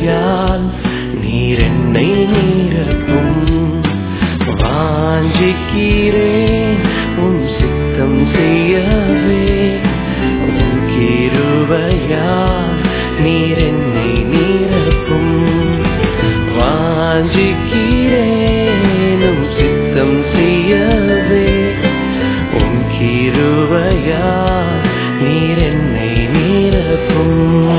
கிருபையால் நீர் என்னை நிரப்பும் வாஞ்சிக்கிறேன் உம் சித்தம் செய்யவே உம் கிருபையால் நீர் என்னை நிரப்பும் வாஞ்சிக்கிறேன் உம் சித்தம் செய்யவே உம் கிருபையால் நீர் என்னை நிரப்பும்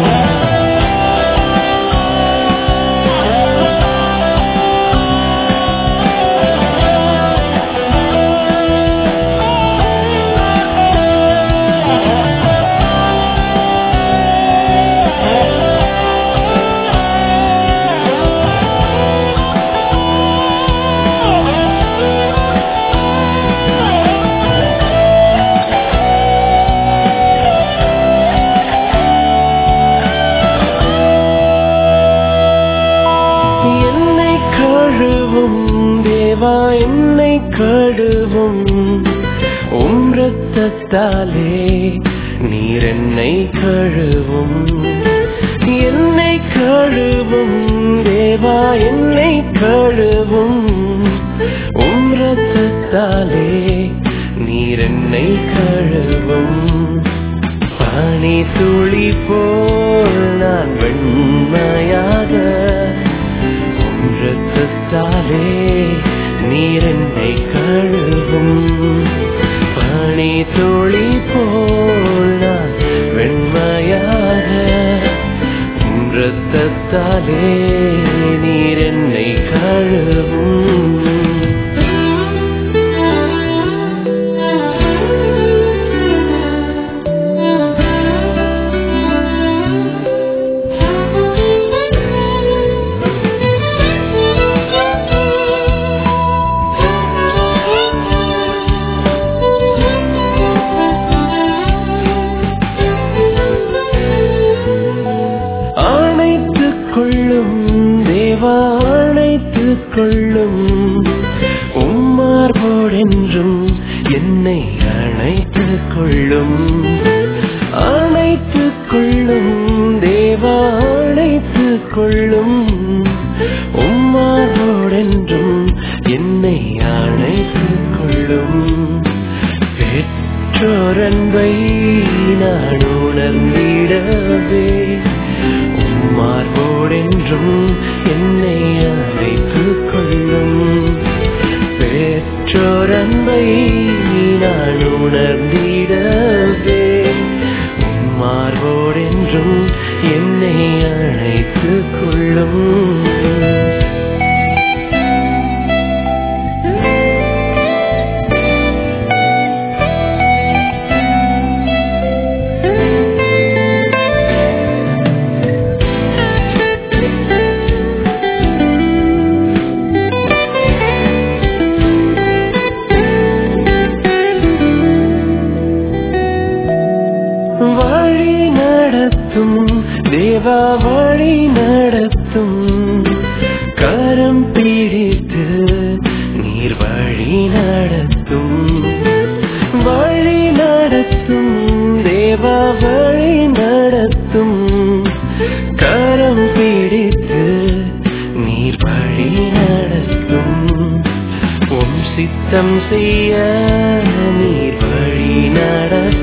என்னை கழுவும் தேவா என்னை கழுவும் உம் ரத்தத்தாலே நீர் என்னை கழுவும் என்னை கழுவும் தேவா என்னை கழுவும் உம் ரத்தத்தாலே நீர் என்னை கழுவும் பனி துளி போல் நான் வெண்மையாக உம் ரத்தத்தாலே நீர் என்னை கழுவும் பனி துளி போல் நான் வெண்மையாக உம் ரத்தத்தாலே நீர் என்னை கழுவும் அணைத்துக் கொள்ளும் தேவா அணைத்துக் கொள்ளும் உம்மார்போடென்றும் என்னை அணைத்துக் கொள்ளும் அணைத்துக் கொள்ளும் தேவா அணைத்துக் கொள்ளும் உம்மார்போடென்றும் என்னை அணைத்துக் கொள்ளும் பெற்றோரன்பை நான் உணர்ந்திடவே உம்மார்போடென்றும் என்னை அழைத்துக் கொள்ளும் பெற்றோரன்பை நான் உணர்ந்திடவே உம்மார்போடென்றும் என்னை அழைத்துக் கொள்ளும் வழி நடத்தும் தேவா வழி நடத்தும் கரம் பிடித்து நீர் வழி நடத்தும் வழி நடத்தும் தேவா வழி நடத்தும் கரம் பிடித்து நீர் வழி நடத்தும் உம் சித்தம் செய்ய நீர் வழி நடத்தும்